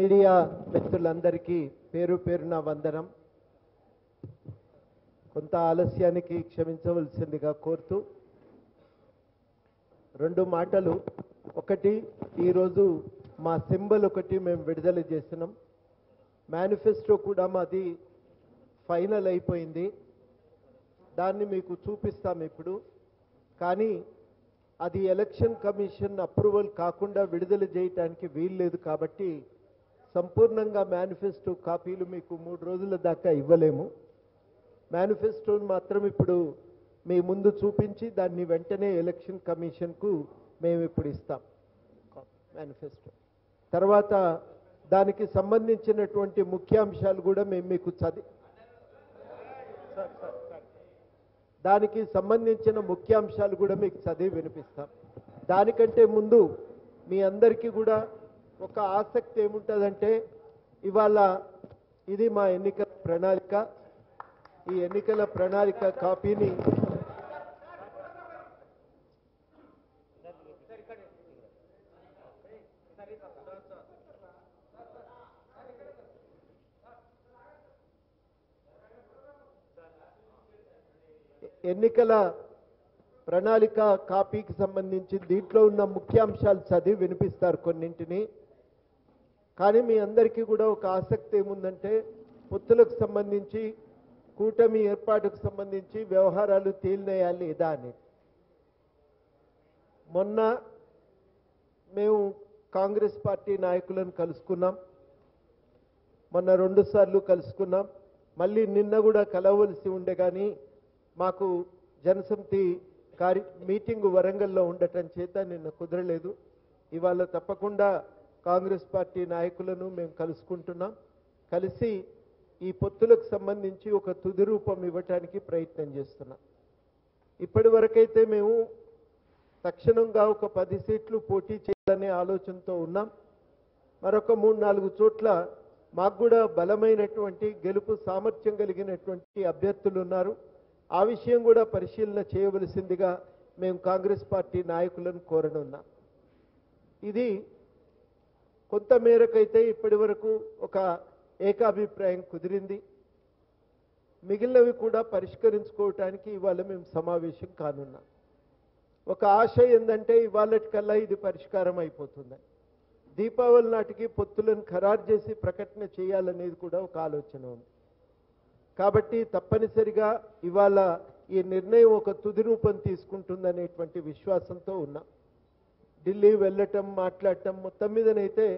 Media మిత్రులందరికీ పేరు పేరున వందనం కొంత ఆలస్యానికి క్షమించవలసిందిగా కోరుతూ రెండు మాటలు ఒకటి ఈరోజు మా సింబల్ ఒకటి మేము విడుదల చేసినాం మేనిఫెస్టో కూడా మాది ఫైనల్ అయిపోయింది దాన్ని మీకు చూపిస్తాం ఇప్పుడు కానీ అది ఎలక్షన్ కమిషన్ అప్రూవల్ కాకుండా విడుదల చేయటానికి వీల్లేదు కాబట్టి సంపూర్ణంగా మేనిఫెస్టో కాపీలు మీకు మూడు రోజుల దాకా ఇవ్వలేము మేనిఫెస్టోని మాత్రం ఇప్పుడు మీ ముందు చూపించి దాన్ని వెంటనే ఎలక్షన్ కమిషన్కు మేము ఇప్పుడు ఇస్తాం మేనిఫెస్టో తర్వాత దానికి సంబంధించినటువంటి ముఖ్యాంశాలు కూడా మేము మీకు చదివి దానికి సంబంధించిన ముఖ్యాంశాలు కూడా మీకు చదివి వినిపిస్తాం దానికంటే ముందు మీ అందరికీ కూడా ఒక ఆసక్తి ఏముంటుందంటే ఇవాళ ఇది మా ఎన్నికల ప్రణాళిక ఈ ఎన్నికల ప్రణాళిక కాపీని ఎన్నికల ప్రణాళిక కాపీకి సంబంధించి దీంట్లో ఉన్న ముఖ్యాంశాలు చదివి వినిపిస్తారు కొన్నింటిని కానీ మీ అందరికీ కూడా ఒక ఆసక్తి ఏముందంటే పొత్తులకు సంబంధించి కూటమి ఏర్పాటుకు సంబంధించి వ్యవహారాలు తేలినాయా లేదా అని మొన్న మేము కాంగ్రెస్ పార్టీ నాయకులను కలుసుకున్నాం మొన్న రెండు సార్లు కలుసుకున్నాం మళ్ళీ నిన్న కూడా కలవలసి ఉండే కానీ మాకు జనసమితి కార్య మీటింగ్ వరంగల్లో ఉండటం చేత నిన్న కుదరలేదు ఇవాళ తప్పకుండా కాంగ్రెస్ పార్టీ నాయకులను మేము కలుసుకుంటున్నాం కలిసి ఈ పొత్తులకు సంబంధించి ఒక తుది రూపం ఇవ్వటానికి ప్రయత్నం చేస్తున్నాం ఇప్పటి వరకైతే మేము తక్షణంగా ఒక పది సీట్లు పోటీ చేయాలనే ఆలోచనతో ఉన్నాం మరొక మూడు నాలుగు చోట్ల మాకు కూడా బలమైనటువంటి గెలుపు సామర్థ్యం కలిగినటువంటి అభ్యర్థులు ఉన్నారు ఆ విషయం కూడా పరిశీలన చేయవలసిందిగా మేము కాంగ్రెస్ పార్టీ నాయకులను కోరనున్నాం ఇది కొంత మేరకైతే ఇప్పటి వరకు ఒక ఏకాభిప్రాయం కుదిరింది మిగిలినవి కూడా పరిష్కరించుకోవటానికి ఇవాళ మేము సమావేశం కానున్నాం ఒక ఆశ ఏంటంటే ఇవాళటికల్లా ఇది పరిష్కారం అయిపోతుంది దీపావళి నాటికి పొత్తులను ఖరారు చేసి ప్రకటన చేయాలనేది కూడా ఒక ఆలోచన ఉంది కాబట్టి తప్పనిసరిగా ఇవాళ ఈ నిర్ణయం ఒక తుది రూపం తీసుకుంటుందనేటువంటి విశ్వాసంతో ఉన్నాం ఢిల్లీ వెళ్ళటం మాట్లాడటం మొత్తం మీదనైతే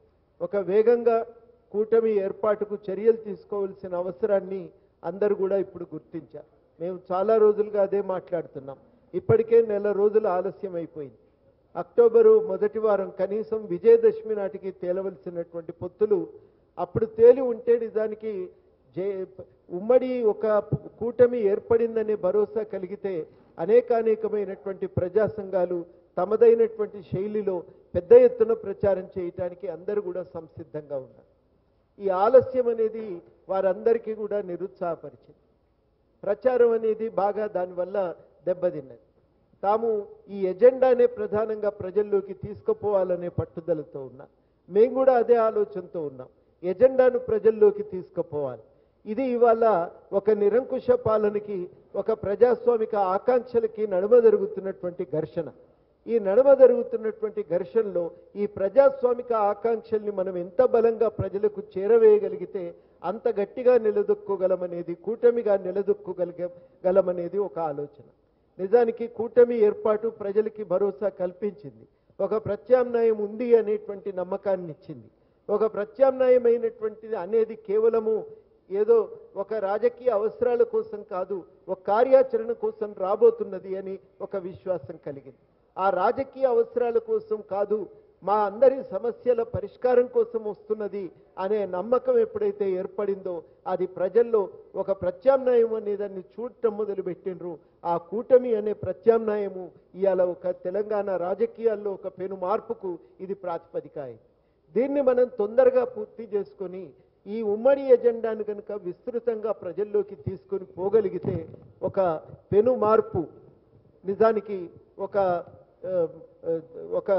ఒక వేగంగా కూటమి ఏర్పాటుకు చర్యలు తీసుకోవాల్సిన అవసరాన్ని అందరూ కూడా ఇప్పుడు గుర్తించారు మేము చాలా రోజులుగా అదే మాట్లాడుతున్నాం ఇప్పటికే నెల రోజులు ఆలస్యం అయిపోయింది అక్టోబరు మొదటి వారం కనీసం విజయదశమి నాటికి తేలవలసినటువంటి పొత్తులు అప్పుడు తేలి ఉంటే నిజానికి జే ఉమ్మడి ఒక కూటమి ఏర్పడిందనే భరోసా కలిగితే అనేకానేకమైనటువంటి ప్రజా సంఘాలు తమదైనటువంటి శైలిలో పెద్ద ఎత్తున ప్రచారం చేయటానికి అందరూ కూడా సంసిద్ధంగా ఉన్నారు ఈ ఆలస్యం అనేది వారందరికీ కూడా నిరుత్సాహపరిచింది ప్రచారం అనేది బాగా దానివల్ల దెబ్బతిన్నది తాము ఈ ఎజెండానే ప్రధానంగా ప్రజల్లోకి తీసుకుపోవాలనే పట్టుదలతో ఉన్నాం మేము కూడా అదే ఆలోచనతో ఉన్నాం ఎజెండాను ప్రజల్లోకి తీసుకుపోవాలి ఇది ఇవాళ ఒక నిరంకుశ పాలనకి ఒక ప్రజాస్వామిక ఆకాంక్షలకి నడుమ జరుగుతున్నటువంటి ఘర్షణ ఈ నడుమ జరుగుతున్నటువంటి ఘర్షణలో ఈ ప్రజాస్వామిక ఆకాంక్షల్ని మనం ఎంత బలంగా ప్రజలకు చేరవేయగలిగితే అంత గట్టిగా నిలదొక్కోగలమనేది కూటమిగా నిలదొక్కోగలగలమనేది ఒక ఆలోచన నిజానికి కూటమి ఏర్పాటు ప్రజలకి భరోసా కల్పించింది ఒక ప్రత్యామ్నాయం ఉంది అనేటువంటి నమ్మకాన్ని ఇచ్చింది ఒక ప్రత్యామ్నాయమైనటువంటిది అనేది కేవలము ఏదో ఒక రాజకీయ అవసరాల కోసం కాదు ఒక కార్యాచరణ కోసం రాబోతున్నది అని ఒక విశ్వాసం కలిగింది ఆ రాజకీయ అవసరాల కోసం కాదు మా అందరి సమస్యల పరిష్కారం కోసం వస్తున్నది అనే నమ్మకం ఎప్పుడైతే ఏర్పడిందో అది ప్రజల్లో ఒక ప్రత్యామ్నాయం అనే దాన్ని చూడటం మొదలుపెట్టినరు ఆ కూటమి అనే ప్రత్యామ్నాయము ఇవాళ ఒక తెలంగాణ రాజకీయాల్లో ఒక పెను మార్పుకు ఇది ప్రాతిపదిక అయింది దీన్ని మనం తొందరగా పూర్తి చేసుకొని ఈ ఉమ్మడి ఎజెండాను కనుక విస్తృతంగా ప్రజల్లోకి తీసుకొని పోగలిగితే ఒక పెను మార్పు నిజానికి ఒక ఆ, ఆ, ఒక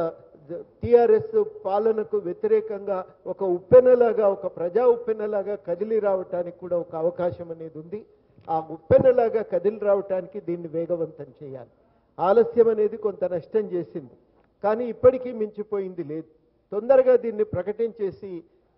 టిఆర్ఎస్ పాలనకు వ్యతిరేకంగా ఒక ఉప్పెనలాగా ఒక ప్రజా ఉప్పెనలాగా కదిలి రావటానికి కూడా ఒక అవకాశం అనేది ఉంది ఆ ఉప్పెనలాగా కదిలి రావటానికి దీన్ని వేగవంతం చేయాలి ఆలస్యం అనేది కొంత నష్టం చేసింది కానీ ఇప్పటికీ మించిపోయింది లేదు తొందరగా దీన్ని ప్రకటించేసి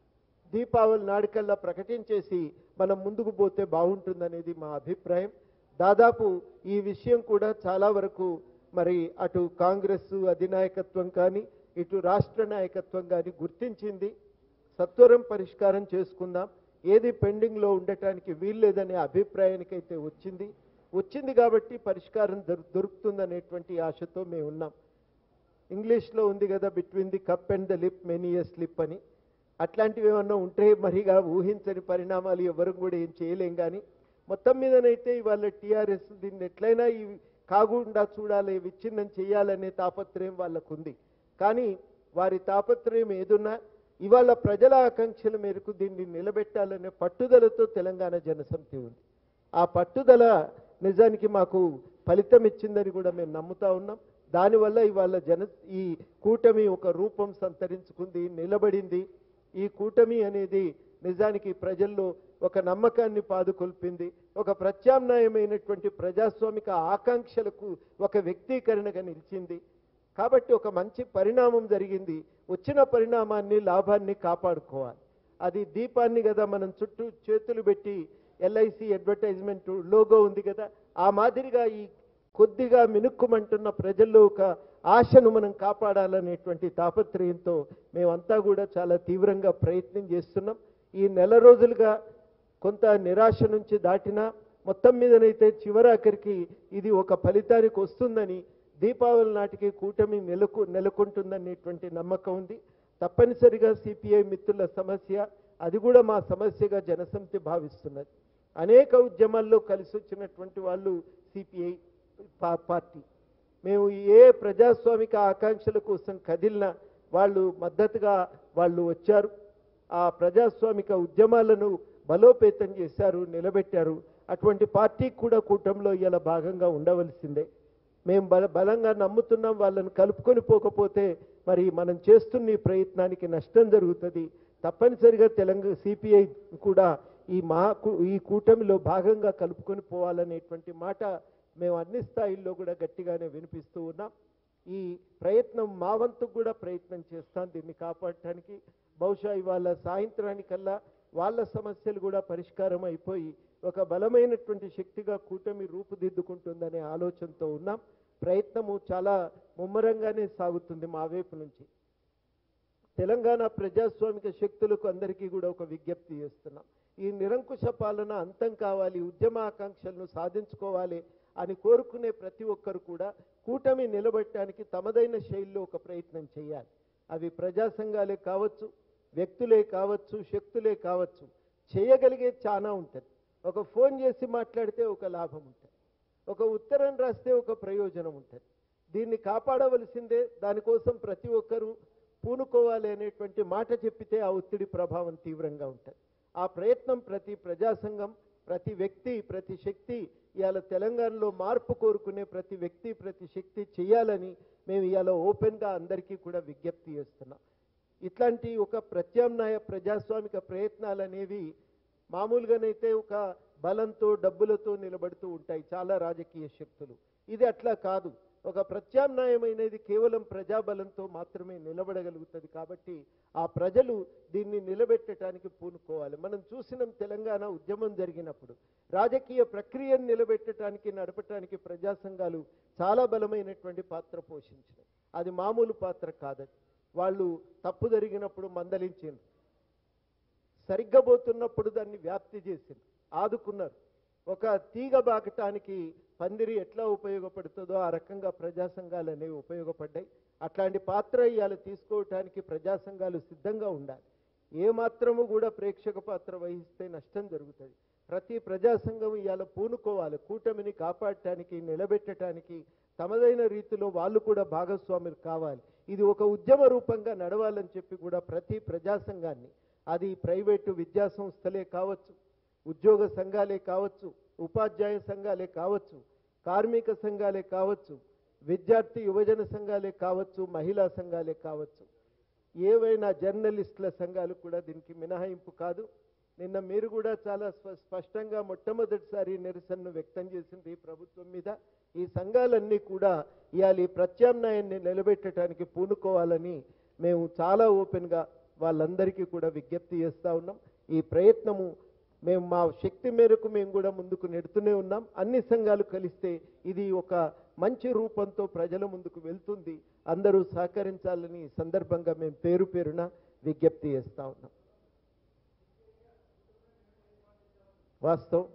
దీపావళి నాడికల్లా ప్రకటించేసి మనం ముందుకు పోతే బాగుంటుందనేది మా అభిప్రాయం దాదాపు ఈ విషయం కూడా చాలా వరకు మరి అటు కాంగ్రెస్ అధినాయకత్వం కానీ ఇటు రాష్ట్ర నాయకత్వం కానీ గుర్తించింది సత్వరం పరిష్కారం చేసుకుందాం ఏది పెండింగ్లో ఉండటానికి వీల్లేదనే అభిప్రాయానికైతే వచ్చింది వచ్చింది కాబట్టి పరిష్కారం దొరు దొరుకుతుందనేటువంటి ఆశతో మేము ఉన్నాం ఇంగ్లీష్లో ఉంది కదా between the cup and the lip many year slip అని అట్లాంటివి ఏమన్నా ఉంటే మరిగా ఊహించని పరిణామాలు ఎవరు కూడా ఏం చేయలేం కానీ మొత్తం మీదనైతే ఇవాళ టీఆర్ఎస్ దీన్ని ఎట్లయినా ఈ కాకుండా చూడాలి విచ్ఛిన్నం చేయాలనే తాపత్రయం వాళ్ళకు ఉంది కానీ వారి తాపత్రయం ఏదున్నా ఇవాళ ప్రజల ఆకాంక్షల మేరకు దీన్ని నిలబెట్టాలనే పట్టుదలతో తెలంగాణ జనసమితి ఉంది ఆ పట్టుదల నిజానికి మాకు ఫలితం ఇచ్చిందని కూడా మేము నమ్ముతా ఉన్నాం దానివల్ల ఇవాళ జన ఈ కూటమి ఒక రూపం సంతరించుకుంది నిలబడింది ఈ కూటమి అనేది నిజానికి ప్రజల్లో ఒక నమ్మకాన్ని పాదుకొల్పింది ఒక ప్రత్యామ్నాయమైనటువంటి ప్రజాస్వామిక ఆకాంక్షలకు ఒక వ్యక్తీకరణగా నిలిచింది కాబట్టి ఒక మంచి పరిణామం జరిగింది వచ్చిన పరిణామాన్ని లాభాన్ని కాపాడుకోవాలి అది దీపాన్ని కదా మనం చుట్టూ చేతులు పెట్టి ఎల్ఐసి అడ్వర్టైజ్మెంట్ లోగో ఉంది కదా ఆ మాదిరిగా ఈ కొద్దిగా మినుక్కుమంటున్న ప్రజల్లో ఒక ఆశను మనం కాపాడాలనేటువంటి తాపత్రయంతో మేమంతా కూడా చాలా తీవ్రంగా ప్రయత్నం చేస్తున్నాం ఈ నెల రోజులుగా కొంత నిరాశ నుంచి దాటినా మొత్తం మీదనైతే చివరాఖరికి ఇది ఒక ఫలితానికి వస్తుందని దీపావళి నాటికి కూటమి నెలకు నెలకొంటుందనేటువంటి నమ్మకం ఉంది తప్పనిసరిగా సిపిఐ మిత్రుల సమస్య అది కూడా మా సమస్యగా జనసమితి భావిస్తున్నది అనేక ఉద్యమాల్లో కలిసి వచ్చినటువంటి వాళ్ళు సిపిఐ పార్టీ మేము ఏ ప్రజాస్వామిక ఆకాంక్షల కోసం కదిలినా వాళ్ళు మద్దతుగా వాళ్ళు వచ్చారు ఆ ప్రజాస్వామిక ఉద్యమాలను బలోపేతం చేశారు నిలబెట్టారు అటువంటి పార్టీకి కూడా కూటమిలో ఇలా భాగంగా ఉండవలసిందే మేము బల బలంగా నమ్ముతున్నాం వాళ్ళని కలుపుకొని పోకపోతే మరి మనం చేస్తున్న ఈ ప్రయత్నానికి నష్టం జరుగుతుంది తప్పనిసరిగా తెలంగాణ సిపిఐ కూడా ఈ మా కు- ఈ కూటమిలో భాగంగా కలుపుకొని పోవాలనేటువంటి మాట మేము అన్ని స్థాయిల్లో కూడా గట్టిగానే వినిపిస్తూ ఉన్నాం ఈ ప్రయత్నం మా వంతు కూడా ప్రయత్నం చేస్తాం దీన్ని కాపాడటానికి బహుశా ఇవాళ సాయంత్రానికల్లా వాళ్ళ సమస్యలు కూడా పరిష్కారం అయిపోయి ఒక బలమైనటువంటి శక్తిగా కూటమి రూపుదిద్దుకుంటుందనే ఆలోచనతో ఉన్నాం ప్రయత్నము చాలా ముమ్మరంగానే సాగుతుంది మా వైపు నుంచి తెలంగాణ ప్రజాస్వామిక శక్తులకు అందరికీ కూడా ఒక విజ్ఞప్తి చేస్తున్నాం ఈ నిరంకుశ పాలన అంతం కావాలి ఉద్యమ ఆకాంక్షలను సాధించుకోవాలి అని కోరుకునే ప్రతి ఒక్కరు కూడా కూటమి నిలబెట్టడానికి తమదైన శైలిలో ఒక ప్రయత్నం చేయాలి అవి ప్రజా సంఘాలే కావచ్చు వ్యక్తులే కావచ్చు శక్తులే కావచ్చు చేయగలిగే చాలా ఉంటుంది ఒక ఫోన్ చేసి మాట్లాడితే ఒక లాభం ఉంటుంది ఒక ఉత్తరం రాస్తే ఒక ప్రయోజనం ఉంటుంది దీన్ని కాపాడవలసిందే దానికోసం ప్రతి ఒక్కరూ పూనుకోవాలి అనేటువంటి మాట చెప్పితే ఆ ఒత్తిడి ప్రభావం తీవ్రంగా ఉంటుంది ఆ ప్రయత్నం ప్రతి ప్రజా సంఘం ప్రతి వ్యక్తి ప్రతి శక్తి ఇవాళ తెలంగాణలో మార్పు కోరుకునే ప్రతి వ్యక్తి ప్రతి శక్తి చేయాలని మేము ఇవాళ ఓపెన్గా అందరికీ కూడా విజ్ఞప్తి చేస్తున్నాం ఇట్లాంటి ఒక ప్రత్యామ్నాయ ప్రజాస్వామిక ప్రయత్నాలు అనేవి మామూలుగానైతే ఒక బలంతో డబ్బులతో నిలబడుతూ ఉంటాయి చాలా రాజకీయ శక్తులు ఇది అట్లా కాదు ఒక ప్రత్యామ్నాయమైనది కేవలం ప్రజాబలంతో మాత్రమే నిలబడగలుగుతుంది కాబట్టి ఆ ప్రజలు దీన్ని నిలబెట్టడానికి పూనుకోవాలి మనం చూసినాం తెలంగాణ ఉద్యమం జరిగినప్పుడు రాజకీయ ప్రక్రియను నిలబెట్టడానికి నడపటానికి ప్రజా సంఘాలు చాలా బలమైనటువంటి పాత్ర పోషించినాయి అది మామూలు పాత్ర కాదది వాళ్ళు తప్పు జరిగినప్పుడు మందలించిండ్రు సరిగ్గా పోతున్నప్పుడు దాన్ని వ్యాప్తి చేసింది ఆదుకున్నారు ఒక తీగ బాకటానికి పందిరి ఎట్లా ఉపయోగపడుతుందో ఆ రకంగా ప్రజా సంఘాలు అనేవి ఉపయోగపడ్డాయి అట్లాంటి పాత్ర ఇవాళ తీసుకోవటానికి ప్రజా సంఘాలు సిద్ధంగా ఉండాలి ఏ మాత్రము కూడా ప్రేక్షక పాత్ర వహిస్తే నష్టం జరుగుతుంది ప్రతి ప్రజా సంఘం ఇవాళ పూనుకోవాలి కూటమిని కాపాడటానికి నిలబెట్టడానికి తమదైన రీతిలో వాళ్ళు కూడా భాగస్వాములు కావాలి ఇది ఒక ఉద్యమ రూపంగా నడవాలని చెప్పి కూడా ప్రతి ప్రజా సంఘాన్ని అది ప్రైవేటు విద్యా సంస్థలే కావచ్చు ఉద్యోగ సంఘాలే కావచ్చు ఉపాధ్యాయ సంఘాలే కావచ్చు కార్మిక సంఘాలే కావచ్చు విద్యార్థి యువజన సంఘాలే కావచ్చు మహిళా సంఘాలే కావచ్చు ఏవైనా జర్నలిస్టుల సంఘాలు కూడా దీనికి మినహాయింపు కాదు నిన్న మీరు కూడా చాలా స్ప- స్పష్టంగా మొట్టమొదటిసారి నిరసనను వ్యక్తం చేసింది ఈ ప్రభుత్వం మీద ఈ సంఘాలన్నీ కూడా ఇవాళ ఈ ప్రత్యామ్నాయాన్ని నిలబెట్టడానికి పూనుకోవాలని మేము చాలా ఓపెన్గా వాళ్ళందరికీ కూడా విజ్ఞప్తి చేస్తా ఉన్నాం ఈ ప్రయత్నము మేము మా శక్తి మేరకు మేము కూడా ముందుకు నెడుతూనే ఉన్నాం అన్ని సంఘాలు కలిస్తే ఇది ఒక మంచి రూపంతో ప్రజల ముందుకు వెళ్తుంది అందరూ సహకరించాలని ఈ సందర్భంగా మేము పేరు పేరున విజ్ఞప్తి చేస్తా ఉన్నాం వాస్తవం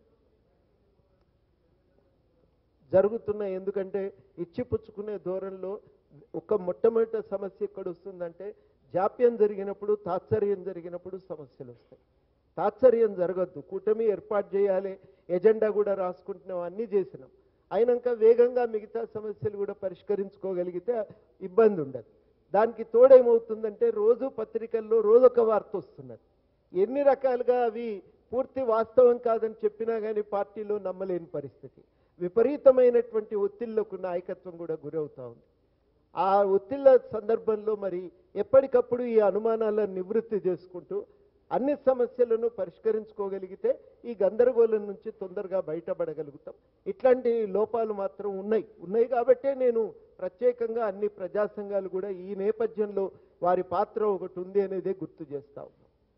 జరుగుతున్న ఎందుకంటే ఇచ్చిపుచ్చుకునే ధోరణిలో ఒక మొట్టమొదటి సమస్య ఎక్కడ వస్తుందంటే జాప్యం జరిగినప్పుడు తాత్సర్యం జరిగినప్పుడు సమస్యలు వస్తాయి తాత్సర్యం జరగద్దు కూటమి ఏర్పాటు చేయాలి ఎజెండా కూడా రాసుకుంటున్నాం అన్నీ చేసినాం అయినాక వేగంగా మిగతా సమస్యలు కూడా పరిష్కరించుకోగలిగితే ఇబ్బంది ఉండదు దానికి తోడేమవుతుందంటే రోజు పత్రికల్లో రోజొక వార్త వస్తున్నది ఎన్ని రకాలుగా అవి పూర్తి వాస్తవం కాదని చెప్పినా కానీ పార్టీలో నమ్మలేని పరిస్థితి విపరీతమైనటువంటి ఒత్తిళ్లకు నాయకత్వం కూడా గురవుతా ఉంది ఆ ఒత్తిళ్ల సందర్భంలో మరి ఎప్పటికప్పుడు ఈ అనుమానాలను నివృత్తి చేసుకుంటూ అన్ని సమస్యలను పరిష్కరించుకోగలిగితే ఈ గందరగోళం నుంచి తొందరగా బయటపడగలుగుతాం ఇట్లాంటి లోపాలు మాత్రం ఉన్నాయి ఉన్నాయి కాబట్టే నేను ప్రత్యేకంగా అన్ని ప్రజా సంఘాలు కూడా ఈ నేపథ్యంలో వారి పాత్ర ఒకటి ఉంది అనేదే గుర్తు చేస్తా ఉన్నాం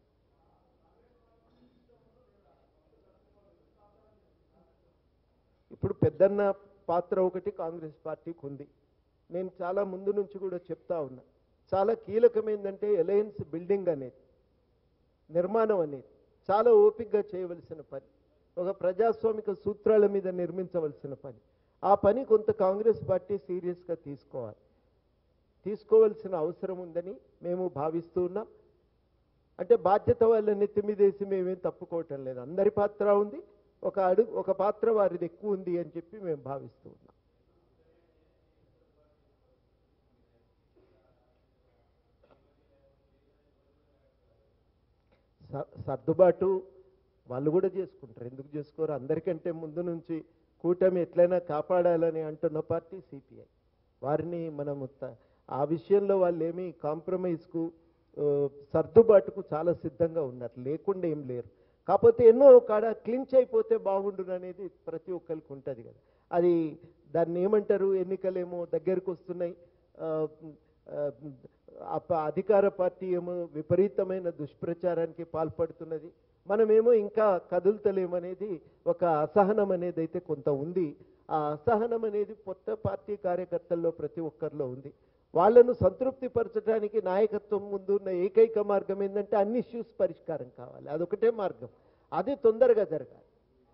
ఇప్పుడు పెద్దన్న పాత్ర ఒకటి కాంగ్రెస్ పార్టీకి ఉంది నేను చాలా ముందు నుంచి కూడా చెప్తా ఉన్నా చాలా కీలకమైందంటే అలయన్స్ బిల్డింగ్ అనేది నిర్మాణం అనేది చాలా ఓపికగా చేయవలసిన పని ఒక ప్రజాస్వామిక సూత్రాల మీద నిర్మించవలసిన పని ఆ పని కొంత కాంగ్రెస్ పార్టీ సీరియస్గా తీసుకోవాలి తీసుకోవాల్సిన అవసరం ఉందని మేము భావిస్తూ ఉన్నాం అంటే బాధ్యత వాళ్ళ నెత్తి మీదేసి మేమేం తప్పుకోవటం లేదు అందరి పాత్ర ఉంది ఒక అడుగు ఒక పాత్ర వారిది ఎక్కువ ఉంది అని చెప్పి మేము భావిస్తూ ఉన్నాం స- సర్దుబాటు వాళ్ళు కూడా చేసుకుంటారు ఎందుకు చేసుకోరు అందరికంటే ముందు నుంచి కూటమి ఎట్లయినా కాపాడాలని అంటున్న పార్టీ సిపిఐ వారిని మనము త- ఆ విషయంలో వాళ్ళు ఏమీ కాంప్రమైజ్కు ఆ, సర్దుబాటుకు చాలా సిద్ధంగా ఉన్నారు లేకుండా ఏం లేరు కాకపోతే ఎన్నో కాడ క్లించ్ అయిపోతే బాగుండును అనేది ప్రతి ఒక్కరికి ఉంటుంది కదా అది దాన్ని ఏమంటారు ఎన్నికలేమో దగ్గరకు వస్తున్నాయి ఆ, ఆ, అప- అధికార పార్టీ ఏమో విపరీతమైన దుష్ప్రచారానికి పాల్పడుతున్నది మనమేమో ఇంకా కదులుతలేమనేది ఒక అసహనం అనేది అయితే కొంత ఉంది ఆ అసహనం అనేది కొత్త పార్టీ కార్యకర్తల్లో ప్రతి ఒక్కరిలో ఉంది వాళ్ళను సంతృప్తి పరచడానికి నాయకత్వం ముందు ఉన్న ఏకైక మార్గం ఏంటంటే అన్ని ఇష్యూస్ పరిష్కారం కావాలి అదొకటే మార్గం అది తొందరగా జరగాలి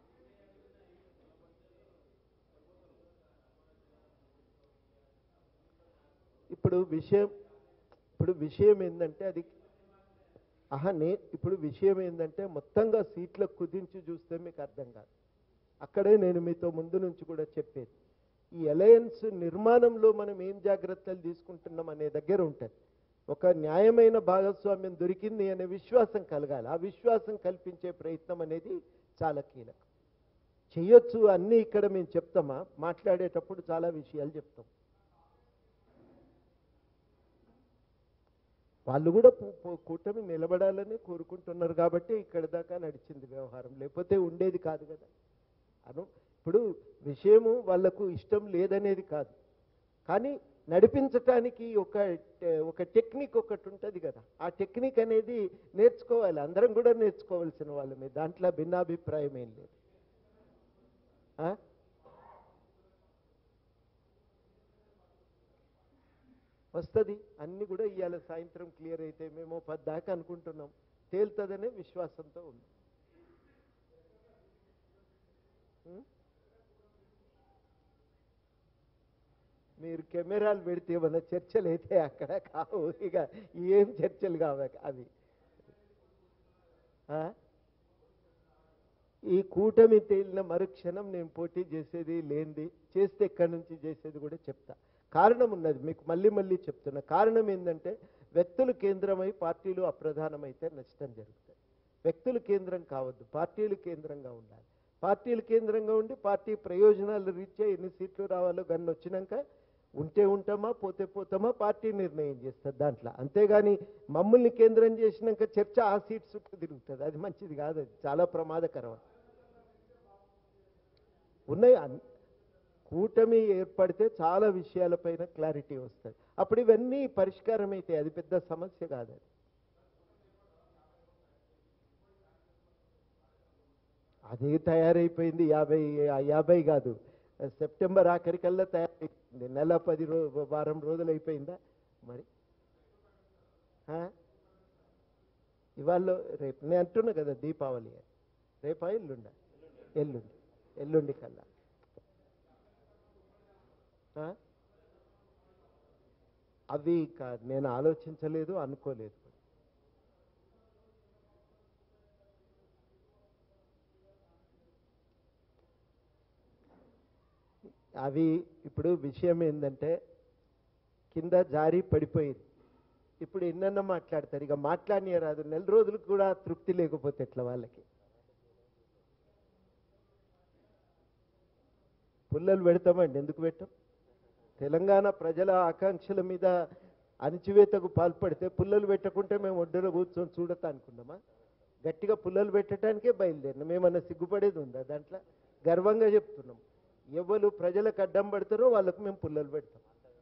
ఇప్పుడు విషయం ఇప్పుడు విషయం ఏంటంటే అది ఆహా నే ఇప్పుడు విషయం ఏంటంటే మొత్తంగా సీట్లకు కుదించి చూస్తే మీకు అర్థం కాదు అక్కడే నేను మీతో ముందు నుంచి కూడా చెప్పేది ఈ అలయన్స్ నిర్మాణంలో మనం ఏం జాగ్రత్తలు తీసుకుంటున్నాం అనే దగ్గర ఉంటుంది ఒక న్యాయమైన భాగస్వామ్యం దొరికింది అనే విశ్వాసం కలగాలి ఆ విశ్వాసం కల్పించే ప్రయత్నం అనేది చాలా కీలకం చెయ్యొచ్చు అన్నీ ఇక్కడ మేము చెప్తామా మాట్లాడేటప్పుడు చాలా విషయాలు చెప్తాం వాళ్ళు కూడా పు- పు- కూటమి నిలబడాలని కోరుకుంటున్నారు కాబట్టి ఇక్కడ దాకా నడిచింది వ్యవహారం లేకపోతే ఉండేది కాదు కదా అను ఇప్పుడు విషయము వాళ్లకు ఇష్టం లేదనేది కాదు కానీ నడిపించటానికి ఒక టె- ఒక టెక్నిక్ ఒకటి ఉంటుంది కదా ఆ టెక్నిక్ అనేది నేర్చుకోవాలి అందరం కూడా నేర్చుకోవాల్సిన వాళ్ళమే దాంట్లో భిన్నాభిప్రాయం ఏం లేదు ఆ? వస్తుంది అన్ని కూడా ఇవాళ సాయంత్రం క్లియర్ అయితే మేము పది దాకా అనుకుంటున్నాం తేలుతుందనే విశ్వాసంతో ఉంది ఉం? మీరు కెమెరాలు పెడితే ఏమన్నా చర్చలు అయితే అక్కడ కావు ఇక ఏం చర్చలు కావు అవి ఆ? ఈ కూటమి తేలిన మరుక్షణం నేను పోటీ చేసేది లేనిది చేస్తే ఎక్కడి నుంచి చేసేది కూడా చెప్తా కారణం ఉన్నది మీకు మళ్ళీ మళ్ళీ చెప్తున్నా కారణం ఏంటంటే వ్యక్తులు కేంద్రమై పార్టీలు అప్రధానమైతే నష్టం జరుగుతుంది వ్యక్తులు కేంద్రం కావద్దు పార్టీలు కేంద్రంగా ఉండాలి పార్టీల కేంద్రంగా ఉండి పార్టీ ప్రయోజనాలు రీత్యా ఎన్ని సీట్లు రావాలో గన్ను వచ్చినాక ఉంటే ఉంటామా పోతే పోతామా పార్టీ నిర్ణయం చేస్తుంది దాంట్లో అంతేగాని మమ్మల్ని కేంద్రం చేసినాక చర్చ ఆ సీట్ చుట్టూ తిరుగుతుంది అది మంచిది కాదు అది చాలా ప్రమాదకరం ఉన్నాయి అన్- కూటమి ఏర్పడితే చాలా విషయాలపైన క్లారిటీ వస్తుంది అప్పుడు ఇవన్నీ పరిష్కారం అయితే అది పెద్ద సమస్య కాదు అది అదే తయారైపోయింది యాభై యాభై కాదు సెప్టెంబర్ ఆఖరికల్లా తయారైపోయింది నెల పది రో వారం రోజులు అయిపోయిందా మరి ఆ? ఇవాళ రేపు నేను అంటున్నా కదా దీపావళి అని రేపా ఎల్లుండ ఎల్లుండి ఎల్లుండి కల్లా ఆ? అవి కాదు నేను ఆలోచించలేదు అనుకోలేదు అవి ఇప్పుడు విషయం ఏంటంటే కింద జారి పడిపోయింది ఇప్పుడు ఎన్నెన్న మాట్లాడతారు ఇక మాట్లాడినే రాదు నెల రోజులకు కూడా తృప్తి లేకపోతే ఎట్లా వాళ్ళకి పుల్లలు పెడతామండి ఎందుకు పెట్టాం తెలంగాణ ప్రజల ఆకాంక్షల మీద అణిచివేతకు పాల్పడితే పుల్లలు పెట్టకుంటే మేము ఒడ్డున కూర్చొని చూడతా అనుకున్నామా గట్టిగా పుల్లలు పెట్టడానికే బయలుదేరినాం మేమన్నా సిగ్గుపడేది ఉందా దాంట్లో గర్వంగా చెప్తున్నాం ఎవరు ప్రజలకు అడ్డం పడతారో వాళ్ళకు మేము పుల్లలు పెడతాం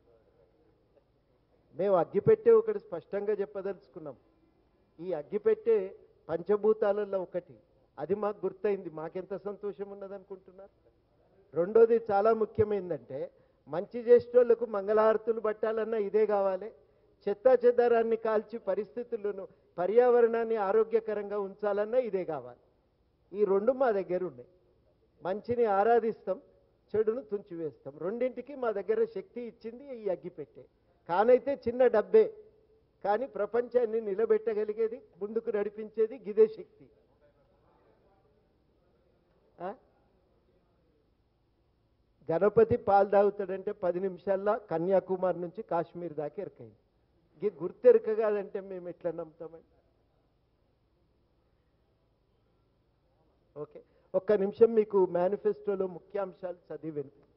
మేము అగ్గిపెట్టే ఒకటి స్పష్టంగా చెప్పదలుచుకున్నాం ఈ అగ్గిపెట్టే పంచభూతాలలో ఒకటి అది మాకు గుర్తయింది మాకెంత సంతోషం ఉన్నదనుకుంటున్నారు రెండోది చాలా ముఖ్యమైందంటే మంచి చేసేటోళ్లకు మంగళహారతులు పట్టాలన్నా ఇదే కావాలి చెత్త చెదారాన్ని కాల్చి పరిస్థితులను పర్యావరణాన్ని ఆరోగ్యకరంగా ఉంచాలన్నా ఇదే కావాలి ఈ రెండు మా దగ్గర ఉన్నాయి మంచిని ఆరాధిస్తాం చెడును తుంచివేస్తాం రెండింటికి మా దగ్గర శక్తి ఇచ్చింది ఈ అగ్గిపెట్టే కానైతే చిన్న డబ్బే కానీ ప్రపంచాన్ని నిలబెట్టగలిగేది ముందుకు నడిపించేది గిదే శక్తి ఆ? గణపతి పాలు తాగుతాడంటే పది నిమిషాల్లో కన్యాకుమారి నుంచి కాశ్మీర్ దాకా ఎరకైంది ఇది గుర్తెరక కాదంటే మేము ఎట్లా నమ్ముతామండి ఓకే ఒక్క నిమిషం మీకు మేనిఫెస్టోలో ముఖ్యాంశాలు చదివి వినిపి